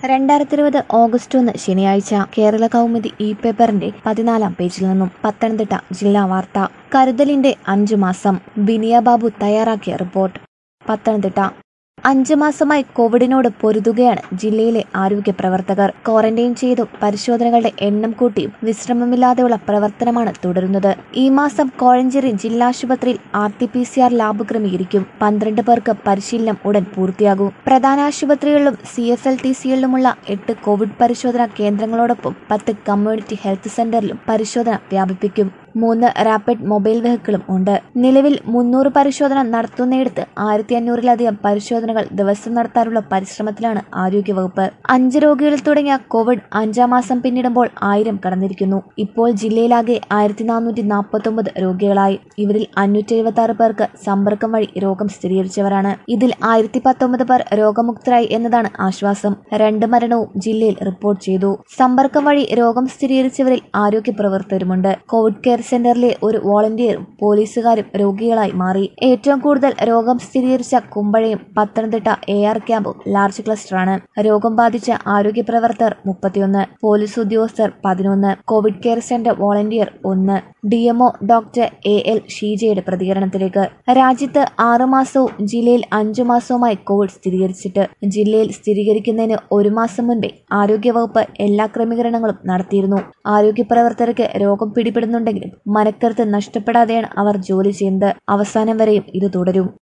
രണ്ടായിരത്തി ഇരുപത് ഓഗസ്റ്റ് ഒന്ന് ശനിയാഴ്ച കേരള കൗമുദി ഇ പേപ്പറിന്റെ പതിനാലാം പേജിൽ നിന്നും പത്തനംതിട്ട ജില്ലാ വാർത്ത കരുതലിന്റെ അഞ്ചു മാസം ബിനിയ ബാബു തയ്യാറാക്കിയ റിപ്പോർട്ട് പത്തനംതിട്ട അഞ്ചു മാസമായി കോവിഡിനോട് പൊരുതുകയാണ് ജില്ലയിലെ ആരോഗ്യ പ്രവർത്തകർ ക്വാറന്റൈൻ ചെയ്തും പരിശോധനകളുടെ എണ്ണം കൂട്ടിയും വിശ്രമമില്ലാതെയുള്ള പ്രവർത്തനമാണ് തുടരുന്നത് ഈ മാസം കോഴഞ്ചേരി ജില്ലാശുപത്രിയിൽ R T P C R lab ക്രമീകരിക്കും പന്ത്രണ്ട് പേർക്ക് പരിശീലനം ഉടൻ പൂർത്തിയാകും പ്രധാന ആശുപത്രികളിലും സി എഫ് എൽ ടി സികളിലുമുള്ള എട്ട് കോവിഡ് പരിശോധനാ കേന്ദ്രങ്ങളോടൊപ്പം പത്ത് കമ്മ്യൂണിറ്റി ഹെൽത്ത് സെന്ററിലും പരിശോധന വ്യാപിപ്പിക്കും മൂന്ന് റാപ്പിഡ് മൊബൈൽ വെഹിക്കിളും ഉണ്ട് നിലവിൽ മുന്നൂറ് പരിശോധന നടത്തുന്നിടത്ത് ആയിരത്തി അഞ്ഞൂറിലധികം പരിശോധനകൾ ദിവസം നടത്താനുള്ള പരിശ്രമത്തിലാണ് ആരോഗ്യവകുപ്പ് അഞ്ച് രോഗികളിൽ തുടങ്ങിയ കോവിഡ് അഞ്ചാം മാസം പിന്നിടുമ്പോൾ ആയിരം കടന്നിരിക്കുന്നു ഇപ്പോൾ ജില്ലയിലാകെ ആയിരത്തി നാനൂറ്റി നാൽപ്പത്തി ഒമ്പത് രോഗികളായി ഇവരിൽ അഞ്ഞൂറ്റി എഴുപത്തി ആറ് പേർക്ക് സമ്പർക്കം വഴി രോഗം സ്ഥിരീകരിച്ചവരാണ് ഇതിൽ ആയിരത്തി പത്തൊമ്പത് പേർ രോഗമുക്തരായി എന്നതാണ് ആശ്വാസം രണ്ട് മരണവും ജില്ലയിൽ റിപ്പോർട്ട് ചെയ്തു സമ്പർക്കം വഴി രോഗം സ്ഥിരീകരിച്ചവരിൽ ആരോഗ്യ പ്രവർത്തകരുമുണ്ട് കോവിഡ് കെയർ സെന്ററിലെ ഒരു വോളണ്ടിയറും പോലീസുകാരും രോഗികളായി മാറി ഏറ്റവും കൂടുതൽ രോഗം സ്ഥിരീകരിച്ച കുമ്പഴയും പത്തനംതിട്ട എ ആർ ക്യാമ്പും ലാർജ് ക്ലസ്റ്ററാണ് രോഗം ബാധിച്ച ആരോഗ്യ പ്രവർത്തകർ മുപ്പത്തിയൊന്ന് പോലീസ് ഉദ്യോഗസ്ഥർ പതിനൊന്ന് കോവിഡ് കെയർ സെന്റർ വോളണ്ടിയർ ഒന്ന് D M O doctor A L ഷീജയുടെ പ്രതികരണത്തിലേക്ക് രാജ്യത്ത് ആറു മാസവും ജില്ലയിൽ അഞ്ചു മാസവുമായി കോവിഡ് സ്ഥിരീകരിച്ചിട്ട് ജില്ലയിൽ സ്ഥിരീകരിക്കുന്നതിന് ഒരു മാസം മുൻപേ ആരോഗ്യവകുപ്പ് എല്ലാ ക്രമീകരണങ്ങളും നടത്തിയിരുന്നു ആരോഗ്യ പ്രവർത്തകർക്ക് രോഗം പിടിപെടുന്നുണ്ടെങ്കിലും മനക്കരുത്ത് നഷ്ടപ്പെടാതെയാണ് അവർ ജോലി ചെയ്യുന്നത് അവസാനം വരെയും ഇത് തുടരും